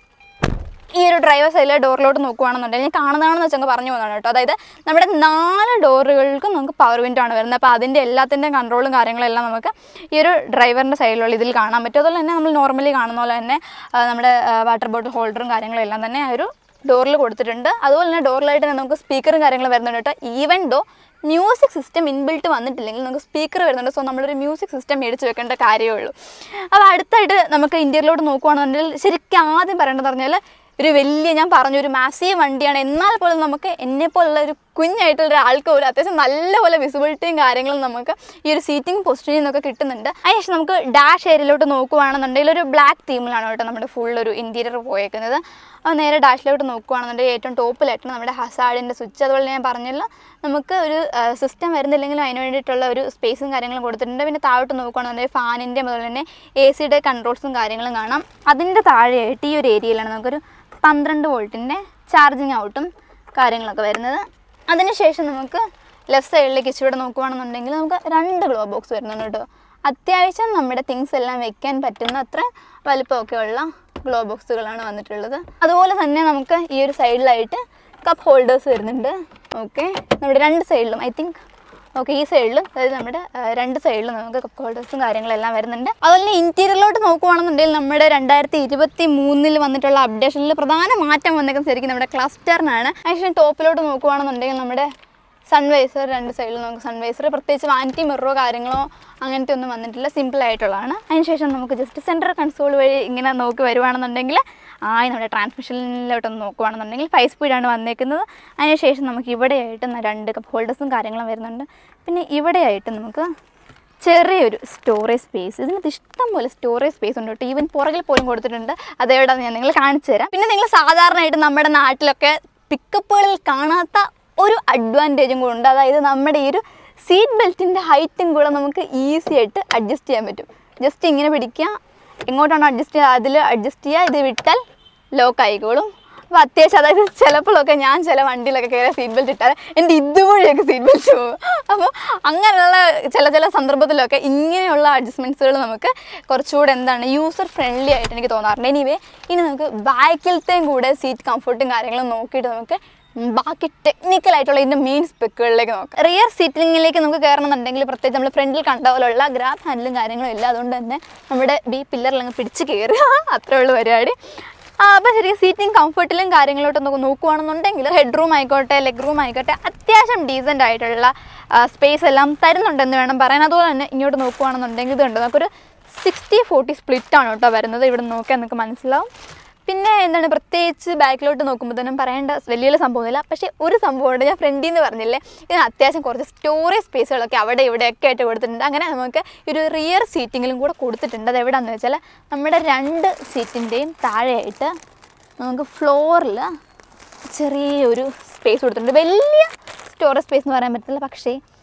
ഈ ഒരു ഡ്രൈവർ സൈഡിലെ ഡോറിലോട്ട് നോക്കുകയാണെന്നുണ്ടെങ്കിൽ ഞാൻ കാണുന്നതാണെന്ന് വെച്ചാൽ പറഞ്ഞു പോകുന്നതാണ് കേട്ടോ അതായത് നമ്മുടെ നാല് ഡോറുകൾക്കും നമുക്ക് പവർ വിൻഡോ ആണ് വരുന്നത് അപ്പോൾ അതിൻ്റെ എല്ലാത്തിൻ്റെയും കൺട്രോളും കാര്യങ്ങളും എല്ലാം നമുക്ക് ഈ ഒരു ഡ്രൈവറിൻ്റെ സൈഡിലുള്ള ഇതിൽ കാണാൻ പറ്റും അതുപോലെ തന്നെ നമ്മൾ നോർമലി കാണുന്ന പോലെ തന്നെ ആ, നമ്മുടെ വാട്ടർ ബോട്ടിൽ ഹോൾഡറും കാര്യങ്ങളും എല്ലാം തന്നെ ആ ഒരു ഡോറിൽ കൊടുത്തിട്ടുണ്ട് അതുപോലെ തന്നെ ഡോറിലായിട്ട് തന്നെ നമുക്ക് സ്പീക്കറും കാര്യങ്ങളും വരുന്നുണ്ട് കേട്ടോ ഈവൻ ഡോ മ്യൂസിക് സിസ്റ്റം ഇൻബിൽട്ട് വന്നിട്ടില്ലെങ്കിൽ നമുക്ക് സ്പീക്കർ വരുന്നുണ്ട് സോ നമ്മളൊരു മ്യൂസിക് സിസ്റ്റം മേടിച്ച് വെക്കേണ്ട കാര്യമേ ഉള്ളൂ അപ്പോൾ അടുത്തായിട്ട് നമുക്ക് ഇന്ത്യയിലോട്ട് നോക്കുകയാണെന്നുണ്ടെങ്കിൽ ശരിക്കും ആദ്യം പറയേണ്ടത് പറഞ്ഞാൽ ഒരു വലിയ ഞാൻ പറഞ്ഞു ഒരു മാസീവ് വണ്ടിയാണ് എന്നാൽ പോലും നമുക്ക് എന്നെ പോലുള്ള ഒരു കുഞ്ഞായിട്ടുള്ള ഒരാൾക്ക് പോലും അത്യാവശ്യം നല്ലപോലെ വിസിബിലിറ്റിയും കാര്യങ്ങളും നമുക്ക് ഈ ഒരു സീറ്റിംഗ് പൊസിഷനിൽ നിന്നൊക്കെ കിട്ടുന്നുണ്ട് അതിനുശേഷം നമുക്ക് ഡാഷ് ഏരിയയിലോട്ട് നോക്കുകയാണെന്നുണ്ടെങ്കിൽ ഒരു ബ്ലാക്ക് തീമിലാണ് കേട്ടോ നമ്മുടെ ഫുൾ ഒരു ഇൻറ്റീരിയർ പോയേക്കുന്നത് അപ്പോൾ നേരെ ഡാഷിലോട്ട് നോക്കുകയാണെന്നുണ്ടെങ്കിൽ ഏറ്റവും ടോപ്പിലായിട്ട് നമ്മുടെ ഹസാഡിൻ്റെ സ്വിച്ച് അതുപോലെ ഞാൻ പറഞ്ഞല്ലോ നമുക്ക് ഒരു സിസ്റ്റം വരുന്നില്ലെങ്കിലും അതിന് വേണ്ടിയിട്ടുള്ള ഒരു സ്പേസും കാര്യങ്ങളും കൊടുത്തിട്ടുണ്ട് പിന്നെ താഴോട്ട് നോക്കുകയാണെന്നുണ്ടെങ്കിൽ ഫാനിൻ്റെ അതുപോലെ തന്നെ എ സിയുടെ കൺട്രോൾസും കാര്യങ്ങളും കാണാം അതിൻ്റെ താഴെയായിട്ട് ഈ ഒരു ഏരിയയിലാണ് നമുക്കൊരു പന്ത്രണ്ട് വോൾട്ടിൻ്റെ ചാർജിങ് ഔട്ടും കാര്യങ്ങളൊക്കെ വരുന്നത് അതിനുശേഷം നമുക്ക് ലെഫ്റ്റ് സൈഡിലേക്ക് ഇച്ചിരി നോക്കുകയാണെന്നുണ്ടെങ്കിൽ നമുക്ക് രണ്ട് ഗ്ലോ ബോക്സ് വരുന്നുണ്ട് കേട്ടോ അത്യാവശ്യം നമ്മുടെ തിങ്സ് എല്ലാം വെക്കാൻ പറ്റുന്ന അത്ര വലിപ്പമൊക്കെ ഉള്ള ഗ്ലോ ബോക്സുകളാണ് വന്നിട്ടുള്ളത് അതുപോലെ തന്നെ നമുക്ക് ഈ ഒരു സൈഡിലായിട്ട് കപ്പ് ഹോൾഡേഴ്സ് വരുന്നുണ്ട് ഓക്കെ നമ്മുടെ രണ്ട് സൈഡിലും ഐ തിങ്ക് ഓക്കെ ഈ സൈഡിലും അതായത് നമ്മുടെ ആ, രണ്ട് സൈഡിലും നമുക്ക് കപ്പ് ഹോൾഡേഴ്സും കാര്യങ്ങളെല്ലാം വരുന്നുണ്ട് അതുപോലെ തന്നെ ഇൻറ്റീരിയറിലോട്ട് നോക്കുവാണെന്നുണ്ടെങ്കിൽ നമ്മുടെ രണ്ടായിരത്തി ഇരുപത്തി മൂന്നിൽ വന്നിട്ടുള്ള അപ്ഡേഷനിൽ പ്രധാന മാറ്റം വന്നേക്കുന്നത് ശരിക്കും നമ്മുടെ ക്ലസ്റ്ററിനാണ് അതിനുശേഷം ടോപ്പിലോട്ട് നോക്കുവാണെന്നുണ്ടെങ്കിൽ നമ്മുടെ സൺവൈസർ രണ്ട് സൈഡിൽ നമുക്ക് സൺവൈസർ പ്രത്യേകിച്ച് വാനിറ്റി മിററോ കാര്യങ്ങളോ അങ്ങനത്തെ ഒന്നും വന്നിട്ടില്ല സിമ്പിൾ ആയിട്ടുള്ളതാണ് അതിനുശേഷം നമുക്ക് ജസ്റ്റ് സെൻട്രൽ കൺസോൾ വഴി ഇങ്ങനെ നോക്കി വരുവാണെന്നുണ്ടെങ്കിൽ ആയി നമ്മുടെ ട്രാൻസ്മിഷനിലോട്ടൊന്ന് നോക്കുവാണെന്നുണ്ടെങ്കിൽ ഫൈവ് സ്പീഡാണ് വന്നേക്കുന്നത് അതിനുശേഷം നമുക്ക് ഇവിടെയായിട്ട് ന- രണ്ട് കപ്പ് ഹോൾഡേഴ്സും കാര്യങ്ങളും വരുന്നുണ്ട് പിന്നെ ഇവിടെയായിട്ട് നമുക്ക് ചെറിയൊരു സ്റ്റോറേജ് സ്പേസ് ഇതിനകത്ത് ഇഷ്ടം പോലെ സ്റ്റോറേജ് സ്പേസ് ഉണ്ട് കേട്ടോ ഈവൻ പുറകിൽ പോലും കൊടുത്തിട്ടുണ്ട് അതെവിടെയാണെന്ന് ഞാൻ നിങ്ങൾ കാണിച്ചു തരാം പിന്നെ നിങ്ങൾ സാധാരണയായിട്ട് നമ്മുടെ നാട്ടിലൊക്കെ പിക്കപ്പുകളിൽ കാണാത്ത ഒരു അഡ്വാൻറ്റേജും കൂടെ ഉണ്ട് അതായത് നമ്മുടെ ഈ ഒരു സീറ്റ് ബെൽറ്റിൻ്റെ ഹൈറ്റും കൂടെ നമുക്ക് ഈസി ആയിട്ട് അഡ്ജസ്റ്റ് ചെയ്യാൻ പറ്റും ജസ്റ്റ് ഇങ്ങനെ പിടിക്കുക എങ്ങോട്ടാണോ അഡ്ജസ്റ്റ് ചെയ്യുക അതിൽ അഡ്ജസ്റ്റ് ചെയ്യുക ഇത് വിട്ടാൽ ലോക്ക് ആയിക്കോളും അപ്പോൾ അത്യാവശ്യം അതായത് ചിലപ്പോഴൊക്കെ ഞാൻ ചില വണ്ടിയിലൊക്കെ കയറിയ സീറ്റ് ബെൽറ്റ് ഇട്ടാൽ എൻ്റെ ഇതുവഴിയൊക്കെ സീറ്റ് ബെൽറ്റ് പോകും അപ്പോൾ അങ്ങനെയുള്ള ചില ചില സന്ദർഭത്തിലൊക്കെ ഇങ്ങനെയുള്ള അഡ്ജസ്റ്റ്മെൻറ്റ്സുകൾ നമുക്ക് കുറച്ചുകൂടെ എന്താണ് യൂസർ ഫ്രണ്ട്ലി ആയിട്ട് എനിക്ക് തോന്നാറുണ്ട് എനിവേ ഇനി നമുക്ക് ബാക്കിലത്തെയും കൂടെ സീറ്റ് കംഫർട്ടും കാര്യങ്ങളും നോക്കിയിട്ട് നമുക്ക് ബാക്കി ടെക്നിക്കൽ ആയിട്ടുള്ള ഇതിൻ്റെ മെയിൻ സ്പെക്കുകളിലേക്ക് നോക്കാം റിയർ സീറ്റിങ്ങിലേക്ക് നമുക്ക് കയറണമെന്നുണ്ടെങ്കിൽ പ്രത്യേകിച്ച് നമ്മൾ ഫ്രണ്ടിൽ കണ്ട പോലുള്ള ഗ്രാബ് ഹാൻഡിലും കാര്യങ്ങളും ഇല്ല അതുകൊണ്ട് തന്നെ നമ്മുടെ ഈ പില്ലറിൽ അങ്ങ് പിടിച്ച് കയറുക അത്രേ ഉള്ളൂ പരിപാടി ആ, അപ്പോൾ ശരിക്കും സീറ്റിംഗ് കംഫർട്ടിലും കാര്യങ്ങളോട്ട് നമുക്ക് നോക്കുകയാണെന്നുണ്ടെങ്കിൽ ഹെഡ് റൂം ആയിക്കോട്ടെ ലെഗ് റൂം ആയിക്കോട്ടെ അത്യാവശ്യം ഡീസൻ്റ് ആയിട്ടുള്ള സ്പേസ് എല്ലാം തരുന്നുണ്ടെന്ന് വേണം പറയാൻ അതുപോലെ തന്നെ ഇങ്ങോട്ട് നോക്കുകയാണെന്നുണ്ടെങ്കിൽ ഇതുണ്ട് നമുക്കൊരു സിക്സ്റ്റി ഫോർട്ടി സ്പ്ലിറ്റ് ആണ് കേട്ടോ വരുന്നത് ഇവിടെ നോക്കിയാൽ നിങ്ങൾക്ക് മനസ്സിലാവും പിന്നെ എന്താണ് പ്രത്യേകിച്ച് ബാക്കിലോട്ട് നോക്കുമ്പോഴത്തേനും പറയേണ്ട വലിയ വലിയ സംഭവമൊന്നുമില്ല പക്ഷേ ഒരു സംഭവമുണ്ട് ഞാൻ ഫ്രണ്ടിൽ നിന്ന് പറഞ്ഞില്ലേ ഇതിന് അത്യാവശ്യം കുറച്ച് സ്റ്റോറേജ് സ്പേസുകളൊക്കെ അവിടെ ഇവിടെയൊക്കെ ആയിട്ട് കൊടുത്തിട്ടുണ്ട് അങ്ങനെ നമുക്ക് ഒരു റിയർ സീറ്റിങ്ങിലും കൂടെ കൊടുത്തിട്ടുണ്ട് അത് എവിടെയാണെന്ന് വെച്ചാൽ നമ്മുടെ രണ്ട് സീറ്റിൻ്റെയും താഴെയായിട്ട് നമുക്ക് ഫ്ലോറിൽ ചെറിയൊരു സ്പേസ് കൊടുത്തിട്ടുണ്ട് വലിയ സ്റ്റോറേജ് സ്പേസ് എന്ന് പറയാൻ പറ്റില്ല പക്ഷേ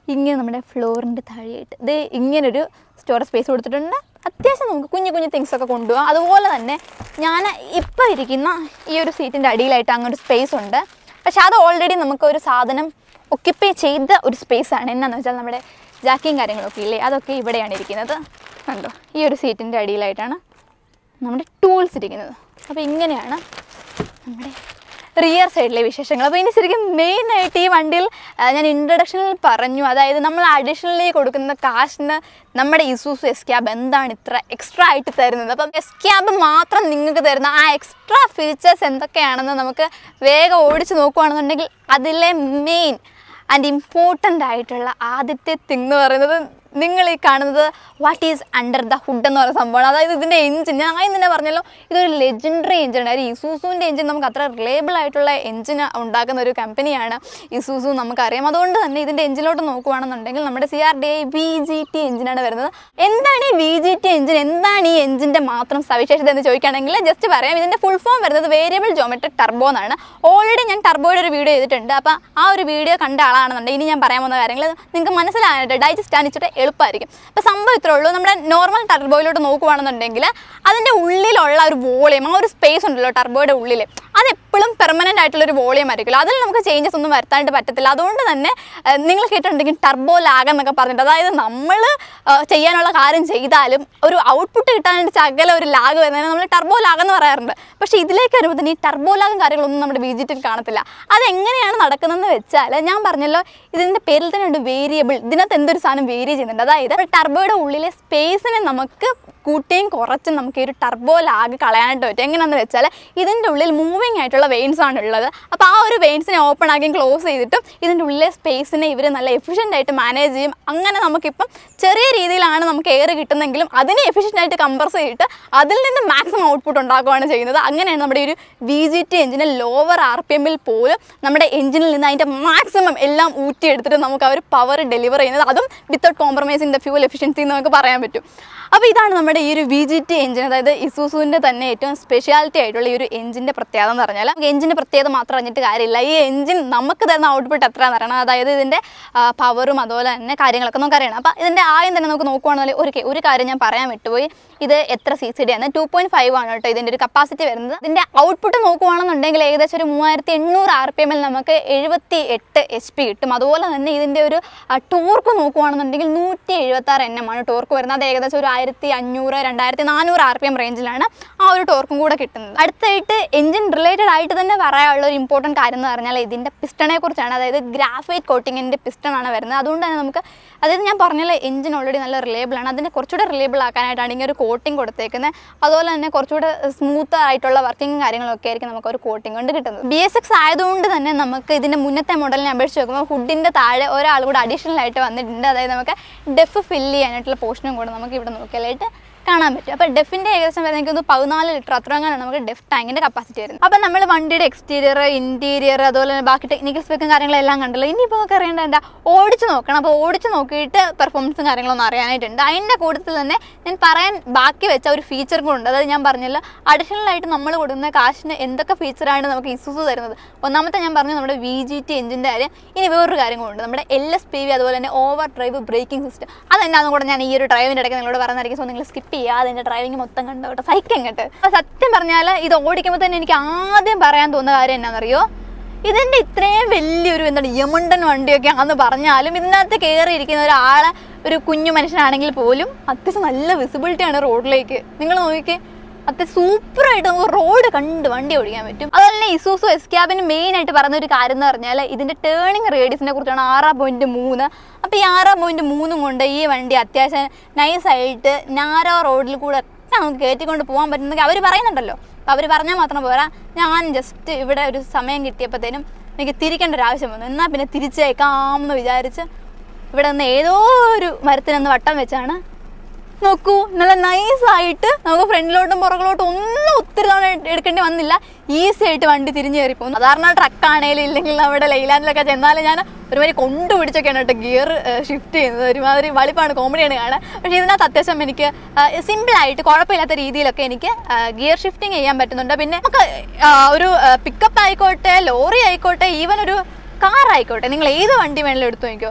ഇങ്ങനെ നമ്മുടെ ഫ്ലോറിൻ്റെ താഴെയായിട്ട് ഇത് ഇങ്ങനൊരു സ്റ്റോറേജ് സ്പേസ് കൊടുത്തിട്ടുണ്ട് അത്യാവശ്യം നമുക്ക് കുഞ്ഞു കുഞ്ഞു തിങ്സ് ഒക്കെ കൊണ്ടുപോകാം അതുപോലെ തന്നെ ഞാൻ ഇപ്പോൾ ഇരിക്കുന്ന ഈ ഒരു സീറ്റിൻ്റെ അടിയിലായിട്ട് അങ്ങനെ ഒരു സ്പേസ് ഉണ്ട് പക്ഷെ അത് ഓൾറെഡി നമുക്ക് ഒരു സാധനം ഒക്യുപ്പൈ ചെയ്ത ഒരു സ്പേസ് ആണ് എന്നാന്ന് വെച്ചാൽ നമ്മുടെ ജാക്കിയും കാര്യങ്ങളൊക്കെ ഇല്ലേ അതൊക്കെ ഇവിടെയാണ് ഇരിക്കുന്നത് കണ്ടോ ഈ ഒരു സീറ്റിൻ്റെ അടിയിലായിട്ടാണ് നമ്മുടെ ടൂൾസ് ഇരിക്കുന്നത് അപ്പോൾ ഇങ്ങനെയാണ് നമ്മുടെ റിയർ സൈഡിലെ വിശേഷങ്ങൾ അപ്പോൾ ഇനി ശരിക്കും മെയിനായിട്ട് ഈ വണ്ടിയിൽ ആ, ഞാൻ ഇൻട്രഡക്ഷനിൽ പറഞ്ഞു അതായത് നമ്മൾ അഡീഷണലി കൊടുക്കുന്ന കാശിന് നമ്മുടെ ഇസൂസു എസ് ക്യാബ് എന്താണ് ഇത്ര എക്സ്ട്രാ ആയിട്ട് തരുന്നത് അപ്പം എസ് ക്യാബ് മാത്രം നിങ്ങൾക്ക് തരുന്ന ആ എക്സ്ട്രാ ഫീച്ചേഴ്സ് എന്തൊക്കെയാണെന്ന് നമുക്ക് വേഗം ഓടിച്ച് നോക്കുകയാണെന്നുണ്ടെങ്കിൽ അതിലെ മെയിൻ ആൻഡ് ഇമ്പോർട്ടൻ്റ് ആയിട്ടുള്ള ആദ്യത്തെ തിങ് എന്ന് പറയുന്നത് നിങ്ങൾ ഈ കാണുന്നത് what is under the hood എന്ന് പറയുന്ന സംഭവമാണ് അതായത് ഇതിൻ്റെ എഞ്ചിൻ ഞാൻ ആദ്യം തന്നെ പറഞ്ഞല്ലോ ഇതൊരു ലെജൻഡറി എഞ്ചിനാണ് അതായത് ഇസൂസുവിൻ്റെ എഞ്ചിൻ നമുക്ക് അത്ര റിലേബിൾ ആയിട്ടുള്ള എഞ്ചിൻ ഉണ്ടാക്കുന്ന ഒരു കമ്പനിയാണ് ഇസൂസു നമുക്കറിയാം അതുകൊണ്ട് തന്നെ ഇതിൻ്റെ എഞ്ചിനിലോട്ട് നോക്കുകയാണെന്നുണ്ടെങ്കിൽ നമ്മുടെ C R D I V G T എഞ്ചിനാണ് വരുന്നത് എന്താണ് ഈ വി ജി ടി എഞ്ചിൻ എന്താണ് ഈ എഞ്ചിൻ്റെ മാത്രം സവിശേഷത എന്ന് ചോദിക്കുകയാണെങ്കിൽ ജസ്റ്റ് പറയാം ഇതിൻ്റെ ഫുൾ ഫോം വരുന്നത് വേരിയബിൾ ജോമെട്രിക് ടർബോ എന്നാണ് ഓൾറെഡി ഞാൻ ടർബോയുടെ ഒരു വീഡിയോ ചെയ്തിട്ടുണ്ട് അപ്പോൾ ആ ഒരു വീഡിയോ കണ്ട ആളാണെന്നുണ്ടെങ്കിൽ ഇനി ഞാൻ പറയാൻ പോകുന്ന കാര്യങ്ങൾ നിങ്ങൾക്ക് മനസ്സിലാകാനായിട്ട് ഡൈജസ്റ്റ് ആൻ ഇച്ചിട്ട് എളുപ്പമായിരിക്കും അപ്പോൾ സംഭവം ഇത്രേ ഉള്ളൂ നമ്മുടെ നോർമൽ ടർബോയിലോട്ട് നോക്കുകയാണെന്നുണ്ടെങ്കിൽ അതിൻ്റെ ഉള്ളിലുള്ള ഒരു വോളിയം ആ ഒരു സ്പേസ് ഉണ്ടല്ലോ ടർബോയുടെ ഉള്ളിൽ അതെപ്പോഴും പെർമനൻ്റ് ആയിട്ടുള്ള ഒരു വോളിയം ആയിരിക്കുമല്ലോ അതിൽ നമുക്ക് ചേഞ്ചസ് ഒന്നും വരുത്താനായിട്ട് പറ്റത്തില്ല അതുകൊണ്ട് തന്നെ ഏഹ്, നിങ്ങൾ കേട്ടിട്ടുണ്ടെങ്കിൽ ടർബോ ലാഗ് എന്നൊക്കെ പറഞ്ഞിട്ട് അതായത് നമ്മൾ ചെയ്യാനുള്ള കാര്യം ചെയ്താലും ഒരു ഔട്ട്പുട്ട് കിട്ടാനായിട്ട് ചകല ഒരു ലാഗ് വരുന്നതിന് നമ്മൾ ടർബോ ലാഗ് എന്ന് പറയാറുണ്ട് പക്ഷേ ഇതിലേക്ക് വരുമ്പോൾ തന്നെ ഈ ടർബോ ലാഗും കാര്യങ്ങളൊന്നും നമ്മുടെ ബിജിറ്റിൽ കാണത്തില്ല അതെങ്ങനെയാണ് നടക്കുന്നതെന്ന് വെച്ചാൽ ഞാൻ പറഞ്ഞല്ലോ ഇതിൻ്റെ പേരിൽ തന്നെ ഉണ്ട് വേരിയബിൾ ഇതിനകത്ത് എന്തൊരു സാധനം വേരി ചെയ്യുന്നുണ്ട് അതായത് ടർബോയുടെ ഉള്ളിലെ സ്പേസിനെ നമുക്ക് കൂട്ടിയും കുറച്ചും നമുക്ക് ഈ ഒരു ടർബോ ലാഗ് കളയാനായിട്ട് പറ്റും എങ്ങനെയാണെന്ന് വെച്ചാൽ ഇതിൻ്റെ ഉള്ളിൽ മൂവിങ് ആയിട്ടുള്ള വെയിൻസ് ആണ് ഉള്ളത് അപ്പോൾ ആ ഒരു വെയിൻസിനെ ഓപ്പൺ ആക്കിയും ക്ലോസ് ചെയ്തിട്ടും ഇതിൻ്റെ ഉള്ളിലെ സ്പേസിനെ ഇവർ നല്ല എഫിഷ്യൻ്റ് ആയിട്ട് മാനേജ് ചെയ്യും അങ്ങനെ നമുക്കിപ്പം ചെറിയ രീതിയിലാണ് നമുക്ക് എയർ കിട്ടുന്നെങ്കിലും അതിനെ എഫിഷ്യൻ്റ് ആയിട്ട് കംപ്രസ് ചെയ്തിട്ട് അതിൽ നിന്ന് മാക്സിമം ഔട്ട്പുട്ട് ഉണ്ടാക്കുകയാണ് ചെയ്യുന്നത് അങ്ങനെയാണ് നമ്മുടെ ഈ ഒരു വി ജി ടി എഞ്ചിന് ലോവർ ആർ പി എമ്മിൽ പോലും നമ്മുടെ എഞ്ചിനിൽ നിന്ന് അതിൻ്റെ മാക്സിമം എല്ലാം ഊറ്റിയെടുത്തിട്ട് നമുക്ക് അവർ പവർ ഡെലിവർ ചെയ്യുന്നത് അതും without compromising the fuel efficiency എന്ന് നമുക്ക് പറയാൻ പറ്റും അപ്പോൾ ഇതാണ് നമ്മുടെ ഈ ഒരു വി ജി ടി എഞ്ചിൻ അതായത് ഇസൂസുവിൻ്റെ തന്നെ ഏറ്റവും സ്പെഷ്യാലിറ്റി ആയിട്ടുള്ള ഈ ഒരു എഞ്ചിൻ്റെ പ്രത്യേകത എന്ന് പറഞ്ഞാൽ നമുക്ക് എഞ്ചിൻ്റെ പ്രത്യേകത മാത്രം അറിഞ്ഞിട്ട് കാര്യമില്ല ഈ എഞ്ചിൻ നമുക്ക് തരുന്ന ഔട്ട്പുട്ട് എത്രയാണെന്ന് അറിയണം അതായത് ഇതിൻ്റെ പവറും അതുപോലെ തന്നെ കാര്യങ്ങളൊക്കെ നമുക്ക് അറിയണം അപ്പോൾ ഇതിൻ്റെ ആദ്യം തന്നെ നമുക്ക് നോക്കുകയാണെന്നുണ്ടെങ്കിൽ ഒരു കെ- ഒരു കാര്യം ഞാൻ പറയാൻ വിട്ടുപോയി ഇത് എത്ര സി സി ഡി ആണ് ടു പോയിന്റ് ഫൈവ് ആണ് കേട്ടോ ഇതിൻ്റെ ഒരു കപ്പാസിറ്റി വരുന്നത് ഇതിൻ്റെ ഔട്ട്പുട്ട് നോക്കുകയാണെന്നുണ്ടെങ്കിൽ ഏകദേശം ഒരു മൂവായിരത്തി എണ്ണൂറ് ആർ പി എമ്മിൽ നമുക്ക് എഴുപത്തി എട്ട് എച്ച് പി കിട്ടും അതുപോലെ തന്നെ ഇതിൻ്റെ ഒരു ടോർക്ക് നോക്കുകയാണെന്നുണ്ടെങ്കിൽ നൂറ്റി എഴുപത്തി ആറ് എൻ എം ആണ് ടോർക്ക് വരുന്നത് അത് ഏകദേശം ഒരു ആയിരത്തി അഞ്ഞൂറ് രണ്ടായിരത്തി നാനൂറ് ആർ പി എം റേഞ്ചിലാണ് ആ ഒരു ടോർക്കും കൂടെ കിട്ടുന്നത് അടുത്തായിട്ട് എഞ്ചിൻ റിലേറ്റഡ് ആയിട്ട് തന്നെ പറയാനുള്ള ഒരു ഇമ്പോർട്ടൻറ്റ് കാര്യം എന്ന് പറഞ്ഞാൽ ഇതിൻ്റെ പിസ്റ്റണെ കുറിച്ചാണ് അതായത് ഗ്രാഫൈറ്റ് കോട്ടിങ്ങിൻ്റെ പിസ്റ്റൺ ആണ് വരുന്നത് അതുകൊണ്ട് തന്നെ നമുക്ക് അതായത് ഞാൻ പറഞ്ഞാൽ എഞ്ചിൻ ഓൾറെഡി നല്ല റിലേബിൾ ആണ് അതിനെ കുറച്ചുകൂടെ റിലേബിൾ ആക്കാനായിട്ടാണ് ഇങ്ങനെ ഒരു കോട്ടിംഗ് കൊടുത്തേക്കുന്നത് അതുപോലെ തന്നെ കുറച്ചുകൂടെ സ്മൂത്ത് ആയിട്ടുള്ള വർക്കിംഗ് കാര്യങ്ങളൊക്കെ ആയിരിക്കും നമുക്ക് ഒരു കോട്ടിംഗ് കൊണ്ട് കിട്ടുന്നത് ബി എസ് എക്സ് ആയതുകൊണ്ട് തന്നെ നമുക്ക് ഇതിൻ്റെ മുന്നത്തെ മോഡലിനെ അപേക്ഷിച്ച് നോക്കുമ്പോൾ ഹുഡിൻ്റെ താഴെ ഒരാൾ കൂടെ അഡീഷണൽ ആയിട്ട് വന്നിട്ടുണ്ട് അതായത് നമുക്ക് ഡെഫ് ഫില്ല് ചെയ്യാനായിട്ടുള്ള പോർഷനും കൂടെ നമുക്ക് ഇവിടെ നോക്കിയാലായിട്ട് കാണാൻ പറ്റും അപ്പോൾ ഡെഫിൻ്റെ ഏകദേശം വരുന്നത് എനിക്ക് തോന്നുന്നു പതിനാല് ലിറ്റർ അത്ര അങ്ങനെ നമുക്ക് ഡെഫ് ടാങ്കിൻ്റെ കപ്പാസിറ്റി വരുന്നത് അപ്പോൾ നമ്മൾ വണ്ടിയുടെ എക്സ്റ്റീരിയർ ഇൻറ്റീരിയർ അതുപോലെ തന്നെ ബാക്കി ടെക്നിക്കൽ സ്പെക്കും കാര്യങ്ങളെല്ലാം കണ്ടല്ലോ ഇനിയിപ്പോൾ നമുക്ക് അറിയേണ്ട എന്താ ഓടിച്ച് നോക്കണം അപ്പോൾ ഓടിച്ച് നോക്കിയിട്ട് പെർഫോമൻസും കാര്യങ്ങളൊന്നും അറിയാനായിട്ടുണ്ട് അതിൻ്റെ കൂട്ടത്തിൽ തന്നെ ഞാൻ പറയാൻ ബാക്കി വെച്ച ഒരു ഫീച്ചർ കൂടെ ഉണ്ട് അതായത് ഞാൻ പറഞ്ഞല്ലോ അഡീഷണൽ ആയിട്ട് നമ്മൾ കൊടുക്കുന്ന കാശിന് എന്തൊക്കെ ഫീച്ചറാണ് നമുക്ക് ഇസൂസ് തരുന്നത് ഒന്നാമത്തെ ഞാൻ പറഞ്ഞു നമ്മുടെ വി ജി ടി എഞ്ചിൻ്റെ കാര്യം ഇനി വേറൊരു കാര്യം കൂടെ ഉണ്ട് നമ്മുടെ എൽ എസ് പി വി അതുപോലെ തന്നെ ഓവർ ഡ്രൈവ് ബ്രേക്കിംഗ് സിസ്റ്റം അതെന്നാന്നും കൂടെ ഞാൻ ഈ ഒരു ഡ്രൈവിൻ്റെ ഇടയ്ക്ക് നിങ്ങളോട് പറഞ്ഞായിരിക്കും സോ നിങ്ങൾ സ്കിപ്പ് ചെയ്യുക അതിൻ്റെ ഡ്രൈവിംഗ് മൊത്തം കണ്ടോ കേട്ടോ സഹിക്കും കേട്ടോ അപ്പോൾ സത്യം പറഞ്ഞാൽ ഇത് ഓടിക്കുമ്പോൾ തന്നെ എനിക്ക് ആദ്യം പറയാൻ തോന്നുന്ന കാര്യം എന്നാണെന്നറിയോ ഇതിൻ്റെ ഇത്രയും വലിയൊരു എന്താണ് യമണ്ടൻ വണ്ടിയൊക്കെ ആണെന്ന് പറഞ്ഞാലും ഇതിനകത്ത് കയറിയിരിക്കുന്ന ഒരാളെ ഒരു കുഞ്ഞു മനുഷ്യനാണെങ്കിൽ പോലും അത്യാവശ്യം നല്ല വിസിബിലിറ്റിയാണ് റോഡിലേക്ക് നിങ്ങൾ നോക്കിക്കേ അത്യാവശ്യം സൂപ്പറായിട്ട് നമുക്ക് റോഡ് കണ്ട് വണ്ടി ഓടിക്കാൻ പറ്റും അതുപോലെ തന്നെ ഇസൂസു എസ് ക്യാബിന് മെയിൻ ആയിട്ട് പറയുന്ന ഒരു കാര്യം എന്ന് പറഞ്ഞാൽ ഇതിന്റെ ടേണിംഗ് റേഡിയസിനെ കുറിച്ചാണ് ആറാം പോയിന്റ് മൂന്ന് അപ്പോൾ ഈ ആറാം പോയിന്റ് മൂന്നും കൊണ്ട് ഈ വണ്ടി അത്യാവശ്യം നൈസായിട്ട് നാരോ റോഡിൽ കൂടെ ഒക്കെ നമുക്ക് കയറ്റിക്കൊണ്ട് പോകാൻ പറ്റുന്നെങ്കിൽ അവർ പറയുന്നുണ്ടല്ലോ അപ്പോൾ അവർ പറഞ്ഞാൽ മാത്രം പോരാ ഞാൻ ജസ്റ്റ് ഇവിടെ ഒരു സമയം കിട്ടിയപ്പോഴത്തേനും എനിക്ക് തിരിക്കേണ്ട ഒരു ആവശ്യം വന്നു എന്നാൽ പിന്നെ തിരിച്ചേക്കാമെന്ന് വിചാരിച്ച് ഇവിടെ നിന്ന് ഏതോ ഒരു മരത്തിനൊന്ന് വട്ടം വെച്ചാണ് നോക്കൂ നല്ല നൈസായിട്ട് നമുക്ക് ഫ്രണ്ടിലോട്ടും പുറകിലോട്ടും ഒന്നും ഒത്തിരി തവണ എടുക്കേണ്ടി വന്നില്ല ഈസി ആയിട്ട് വണ്ടി തിരിഞ്ഞു കയറി പോകും സാധാരണ ട്രക്കാണേലും ഇല്ലെങ്കിൽ നമ്മുടെ ലൈലാൻഡിലൊക്കെ ചെന്നാലും ഞാൻ ഒരുമാതിരി കൊണ്ടുപിടിച്ചൊക്കെയാണ് കേട്ടോ ഗിയർ ഷിഫ്റ്റ് ചെയ്യുന്നത് ഒരുമാതിരി വളിപ്പാണ് കോമഡിയാണ് കാണാൻ പക്ഷേ ഇതിനകത്ത് അത്യാവശ്യം എനിക്ക് സിമ്പിളായിട്ട് കുഴപ്പമില്ലാത്ത രീതിയിലൊക്കെ എനിക്ക് ഗിയർ ഷിഫ്റ്റിംഗ് ചെയ്യാൻ പറ്റുന്നുണ്ട് പിന്നെ നമുക്ക് ആ, ഒരു പിക്കപ്പ് ആയിക്കോട്ടെ ലോറി ആയിക്കോട്ടെ ഈവൻ ഒരു കാർ ആയിക്കോട്ടെ നിങ്ങൾ ഏത് വണ്ടി വേണമെങ്കിലും എടുത്തു നോക്കിയോ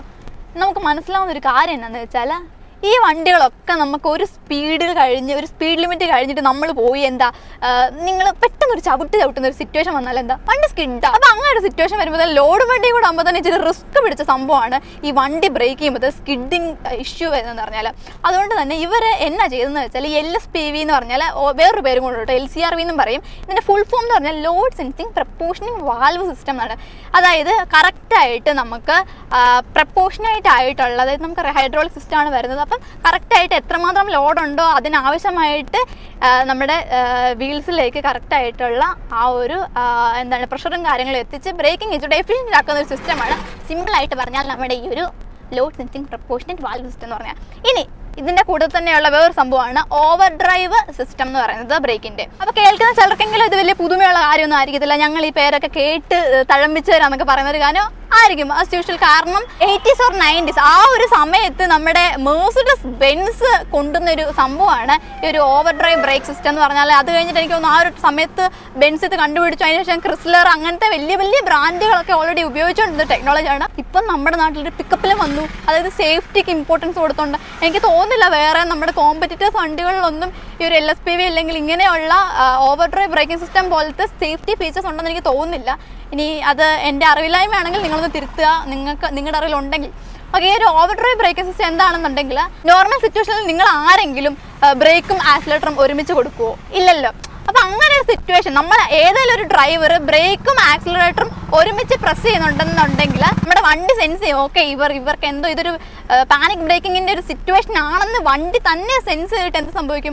നമുക്ക് മനസ്സിലാവുന്ന ഒരു കാര്യം എന്താണെന്ന് വെച്ചാൽ ഈ വണ്ടികളൊക്കെ നമുക്ക് ഒരു സ്പീഡിൽ കഴിഞ്ഞ് ഒരു സ്പീഡ് ലിമിറ്റ് കഴിഞ്ഞിട്ട് നമ്മൾ പോയി എന്താ നിങ്ങൾ പെട്ടെന്ന് ഒരു ചവിട്ട് ചവിട്ടുന്ന ഒരു സിറ്റുവേഷൻ വന്നാൽ എന്താ വണ്ടി സ്കിഡാ അപ്പോൾ അങ്ങനെ ഒരു സിറ്റുവേഷൻ വരുമ്പോൾ ലോഡ് വണ്ടി കൂടെ ആകുമ്പോൾ തന്നെ ഇച്ചിരി റിസ്ക് പിടിച്ച സംഭവമാണ് ഈ വണ്ടി ബ്രേക്ക് ചെയ്യുമ്പോൾ സ്കിഡിങ് ഇഷ്യൂ വരുന്നതെന്ന് പറഞ്ഞാൽ അതുകൊണ്ട് തന്നെ ഇവർ എന്നാ ചെയ്തതെന്ന് വെച്ചാൽ ഈ എൽ എസ് പി വി എന്ന് പറഞ്ഞാൽ ഓ- വേറൊരു പേരും കൊണ്ട് കേട്ടോ എൽ സി ആർ വി എന്നും പറയും ഇതിൻ്റെ ഫുൾ ഫോം എന്ന് പറഞ്ഞാൽ load sensing proportioning valve system എന്നാണ് അതായത് കറക്റ്റായിട്ട് നമുക്ക് പ്രപ്പോഷനായിട്ട് ആയിട്ടുള്ള അതായത് നമുക്ക് ഹൈഡ്രോളിക് സിസ്റ്റമാണ് വരുന്നത് അപ്പം കറക്റ്റായിട്ട് എത്രമാത്രം ലോഡ് ഉണ്ടോ അതിനാവശ്യമായിട്ട് ആ, നമ്മുടെ വീൽസിലേക്ക് കറക്റ്റായിട്ടുള്ള ആ ഒരു ആ, എന്താണ് പ്രഷറും കാര്യങ്ങളും എത്തിച്ച് ബ്രേക്കിംഗ് ഇച്ചിരി എഫിഷ്യൻ്റ് ആക്കുന്ന ഒരു സിസ്റ്റമാണ് സിമ്പിളായിട്ട് പറഞ്ഞാൽ നമ്മുടെ ഈ ഒരു load sensing proportionate valve system എന്ന് പറഞ്ഞാൽ ഇനി ഇതിന്റെ കൂടെ തന്നെയുള്ള വേറൊരു സംഭവമാണ് ഓവർ ഡ്രൈവ് സിസ്റ്റം എന്ന് പറയുന്നത് ബ്രേക്കിന്റെ അപ്പൊ കേൾക്കുന്ന ചിലർക്കെങ്കിലും ഇത് വലിയ പുതുമയുള്ള കാര്യമൊന്നും ആയിരിക്കത്തില്ല ഞങ്ങൾ ഈ പേരൊക്കെ കേട്ട് ഏഹ്, തഴമ്പിച്ച് തരാന്നൊക്കെ പറയുന്ന ഒരു കാര്യം ആയിരിക്കും ആസ് യൂഷ്വൽ കാരണം എയ്റ്റീസ് ഓർ നയൻറ്റീസ് ആ ഒരു സമയത്ത് നമ്മുടെ മേഴ്സിഡസ് ബെൻസ് കൊണ്ടുവന്ന ഒരു സംഭവമാണ് ഈ ഒരു ഓവർ ഡ്രൈവ് ബ്രേക്ക് സിസ്റ്റം എന്ന് പറഞ്ഞാൽ അത് കഴിഞ്ഞിട്ട് എനിക്ക് തോന്നുന്നു ആ ഒരു സമയത്ത് ബെൻസ് ഇത് കണ്ടുപിടിച്ചു അതിന് ശേഷം ക്രിസ്ലർ അങ്ങനത്തെ വലിയ വലിയ ബ്രാൻഡുകളൊക്കെ ഓൾറെഡി ഉപയോഗിച്ചുകൊണ്ടിരുന്ന ടെക്നോളജിയാണ് ഇപ്പം നമ്മുടെ നാട്ടിലൊരു പിക്കപ്പിലും വന്നു അതായത് സേഫ്റ്റിക്ക് ഇമ്പോർട്ടൻസ് കൊടുത്തോണ്ട് എനിക്ക് തോന്നുന്നില്ല വേറെ നമ്മുടെ കോമ്പറ്റീറ്റേഴ്സ് വണ്ടികളിലൊന്നും ഈ ഒരു എൽ എസ് പി വി അല്ലെങ്കിൽ ഇങ്ങനെയുള്ള ഓവർ ഡ്രൈവ് ബ്രേക്കിംഗ് സിസ്റ്റം പോലത്തെ സേഫ്റ്റി ഫീച്ചേഴ്സ് ഉണ്ടെന്ന് എനിക്ക് തോന്നുന്നില്ല ഇനി അത് എൻ്റെ അറിവില്ലായ്മയാണെങ്കിൽ നിങ്ങളൊന്ന് തിരുത്തുക നിങ്ങൾക്ക് നിങ്ങളുടെ അറിവിലുണ്ടെങ്കിൽ ഓക്കെ ഈ ഒരു ഓവർ ഡ്രൈവ് ബ്രേക്കിംഗ് സിസ്റ്റം എന്താണെന്നുണ്ടെങ്കിൽ നോർമൽ സിറ്റുവേഷനിൽ നിങ്ങൾ ആരെങ്കിലും ബ്രേക്കും ആക്സിലേറ്ററും ഒരുമിച്ച് കൊടുക്കുമോ ഇല്ലല്ലോ അപ്പൊ അങ്ങനെ ഒരു സിറ്റുവേഷൻ നമ്മൾ ഏതെങ്കിലും ഒരു ഡ്രൈവർ ബ്രേക്കും ആക്സിലറേറ്ററും ഒരുമിച്ച് പ്രസ് ചെയ്യുന്നുണ്ടെന്നുണ്ടെങ്കിൽ നമ്മുടെ വണ്ടി സെൻസ് ചെയ്യും ഓക്കെ ഇവർ ഇവർക്ക് എന്തോ ഇതൊരു പാനിക് ബ്രേക്കിങ്ങിന്റെ ഒരു സിറ്റുവേഷൻ ആണെന്ന് വണ്ടി തന്നെ സെൻസ് ചെയ്തിട്ട് എന്ത് സംഭവിക്കും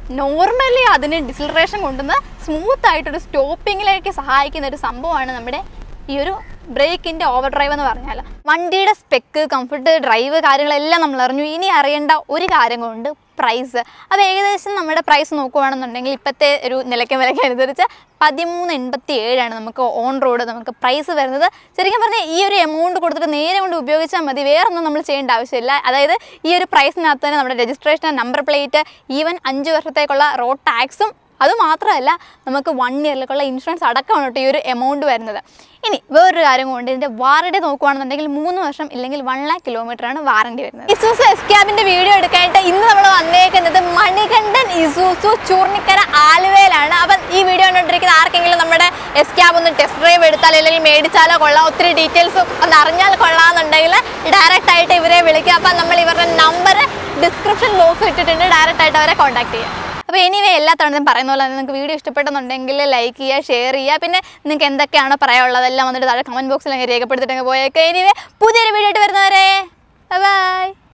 നോർമലി അതിന് ഡിസിലറേഷൻ കൊണ്ടുവന്ന് സ്മൂത്ത് ആയിട്ടൊരു സ്റ്റോപ്പിങ്ങിലേക്ക് സഹായിക്കുന്ന ഒരു സംഭവമാണ് നമ്മുടെ ഈ ഒരു ബ്രേക്കിന്റെ ഓവർ ഡ്രൈവ് എന്ന് പറഞ്ഞാൽ വണ്ടിയുടെ സ്പെക്ക് കംഫർട്ട് ഡ്രൈവ് കാര്യങ്ങളെല്ലാം നമ്മൾ അറിഞ്ഞു ഇനി അറിയേണ്ട ഒരു കാര്യം കൊണ്ട് പ്രൈസ് അപ്പോൾ ഏകദേശം നമ്മുടെ പ്രൈസ് നോക്കുകയാണെന്നുണ്ടെങ്കിൽ ഇപ്പോഴത്തെ ഒരു നിലയ്ക്ക് വിലയ്ക്ക് അനുസരിച്ച് പതിമൂന്ന് എൺപത്തി ഏഴാണ് നമുക്ക് ഓൺ റോഡ് നമുക്ക് പ്രൈസ് വരുന്നത് ശരിക്കും പറഞ്ഞാൽ ഈ ഒരു എമൗണ്ട് കൊടുത്തിട്ട് നേരെ കൊണ്ട് ഉപയോഗിച്ചാൽ മതി വേറെ ഒന്നും നമ്മൾ ചെയ്യേണ്ട ആവശ്യമില്ല അതായത് ഈ ഒരു പ്രൈസിനകത്ത് തന്നെ നമ്മുടെ രജിസ്ട്രേഷൻ നമ്പർ പ്ലേറ്റ് ഈവൻ അഞ്ച് വർഷത്തേക്കുള്ള റോഡ് ടാക്സും അത് മാത്രമല്ല നമുക്ക് വൺ ഇയറിലേക്കുള്ള ഇൻഷുറൻസ് അടക്കമാണ് കേട്ടോ ഈ ഒരു എമൗണ്ട് വരുന്നത് ഇനി വേറൊരു കാര്യം കൊണ്ട് ഇതിന്റെ വാറണ്ടി നോക്കുകയാണെന്നുണ്ടെങ്കിൽ മൂന്ന് വർഷം ഇല്ലെങ്കിൽ വൺ ലാക്ക് കിലോമീറ്റർ ആണ് വാറണ്ടി വരുന്നത് ഇസൂസു എസ് ക്യാബിന്റെ വീഡിയോ എടുക്കാനായിട്ട് ഇന്ന് നമ്മൾ വന്നേക്കുന്നത് മണികണ്ഠൻ ഇസൂസു ചൂർണിക്കര ആലുവയിലാണ് അപ്പം ഈ വീഡിയോ കണ്ടുകൊണ്ടിരിക്കുന്ന ആർക്കെങ്കിലും നമ്മുടെ എസ് ക്യാബ് ഒന്ന് ടെസ്റ്റ് ഡ്രൈവ് എടുത്താൽ അല്ലെങ്കിൽ മേടിച്ചാലോ കൊള്ളാം ഒത്തിരി ഡീറ്റെയിൽസ് ഒന്ന് അറിഞ്ഞാൽ കൊള്ളാമെന്നുണ്ടെങ്കിൽ ഡയറക്റ്റ് ആയിട്ട് ഇവരെ വിളിക്കുക അപ്പം നമ്മൾ ഇവരുടെ നമ്പർ ഡിസ്ക്രിപ്ഷൻ ബോക്സ് ഇട്ടിട്ടുണ്ട് ഡയറക്റ്റ് ആയിട്ട് അവരെ കോൺടാക്ട് ചെയ്യാം അപ്പോൾ എനിവേ എല്ലാ തവണയും പറയുന്ന പോലെ തന്നെ നിങ്ങൾക്ക് വീഡിയോ ഇഷ്ടപ്പെട്ടെന്നുണ്ടെങ്കിൽ ലൈക്ക് ചെയ്യുക ഷെയർ ചെയ്യുക പിന്നെ നിങ്ങൾക്ക് എന്തൊക്കെയാണോ പറയാനുള്ളതെല്ലാം വന്നിട്ട് താഴെ കമൻറ്റ് ബോക്സിൽ അങ്ങ് രേഖപ്പെടുത്തിയിട്ട് പോയേക്കാം എനിവേ പുതിയൊരു വീഡിയോ ആയിട്ട് വരുന്നവരെ ബൈ